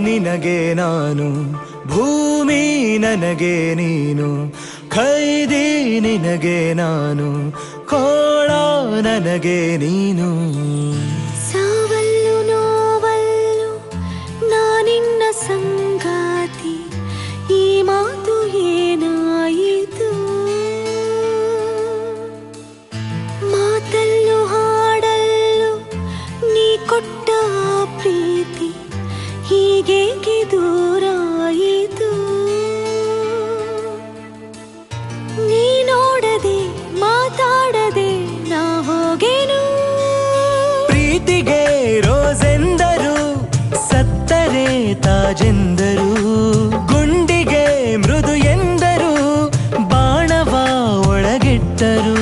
ನಿನಗೆ ನಾನು ಭೂಮಿ ನನಗೆ ನೀನು ಖೈದಿ ನಿನಗೆ ನಾನು ಕೋಳ ನನಗೆ ನೀನು ಸಾವಲ್ಲು ನೋವಲ್ಲು ನಾನಿನ್ನ ಸಂಗಾತಿ ಈ ಮಾತು ಏನಾಯಿತು ಮಾತಲ್ಲು ಹಾಡಲ್ಲು ನೀ ಕೊಟ್ಟ ಆ ಪ್ರೀತಿ ಹೀಗೇಕೆ ದೂರಾಯಿತು ನೀ ನೋಡದೆ ಮಾತಾಡದೆ ನಾ ಹೋಗೆನು ಪ್ರೀತಿಗೆ ರೋಸೆಂದರು ಸತ್ತರೆ ತಾಜೆಂದರು ಗುಂಡಿಗೆ ಮೃದು ಎಂದರು ಬಾಣವ ಒಳಗಿಟ್ಟರು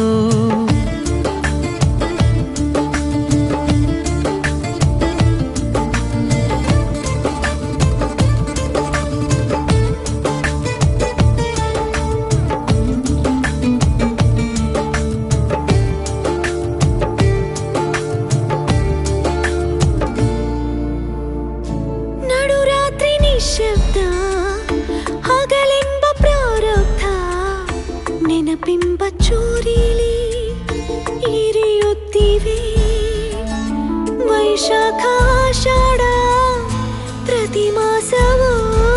ನಡುರಾತ್ರಿ ನಿಶಬ್ದ ಹಗಲೆಂಬ ಪ್ರಾರಬ್ಧ ನೆನಪಿಂಬ ಚೂರಿಲಿ ಇರಿಯುತ್ತಿವೆ ವೈಶಾಖ ಆಷಾಢ ಪ್ರತಿ ಮಾಸವೂ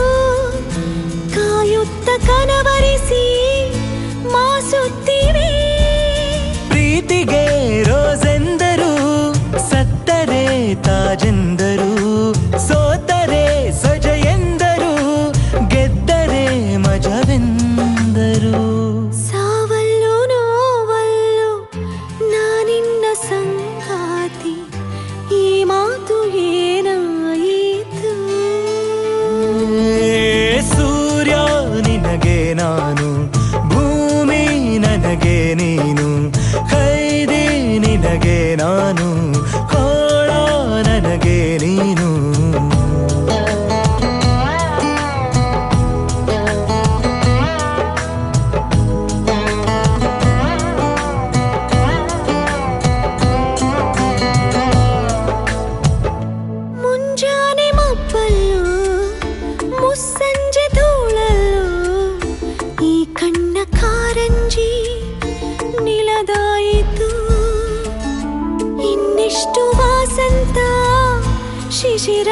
ಕಾಯುತ್ತ ಕನವರಿಸಿ ಮಾಸುತ್ತಿವೆ ಪ್ರೀತಿಗೆ ರೋಸೆಂದರು ಸತ್ತರೆ ತಾಜೆಂದರು ಸೋತರೆ ಸೊಜ ಎಂದರು ಗೆದ್ದರೆ ಮಜವೆಂದರು ಸಾವಲ್ಲು ನೋವಲ್ಲು ನಾನಿನ್ನ ಸಂಗಾತಿ ಈ ಮಾತು ಏನಾಯಿತು ಸೂರ್ಯ ನಿನಗೆ ನಾನು ಭೂಮಿ ನನಗೆ ನೀನು ಖೈದಿ ನಿನಗೆ ನಾನು ಕೋಳ ನನಗೆ ನೀನು ಮುಂಜಾನೆ ಮಬ್ಬಲ್ಲು ಮುಸ್ಸಂಜೆ ಧೂಳಲ್ಲು ಈ ಕಣ್ಣ ಕಾರಂಜಿ ನಿಲದಾಯಿತು ಇನ್ನೆಷ್ಟು ವಾಸಂತ ಶಿಶಿರ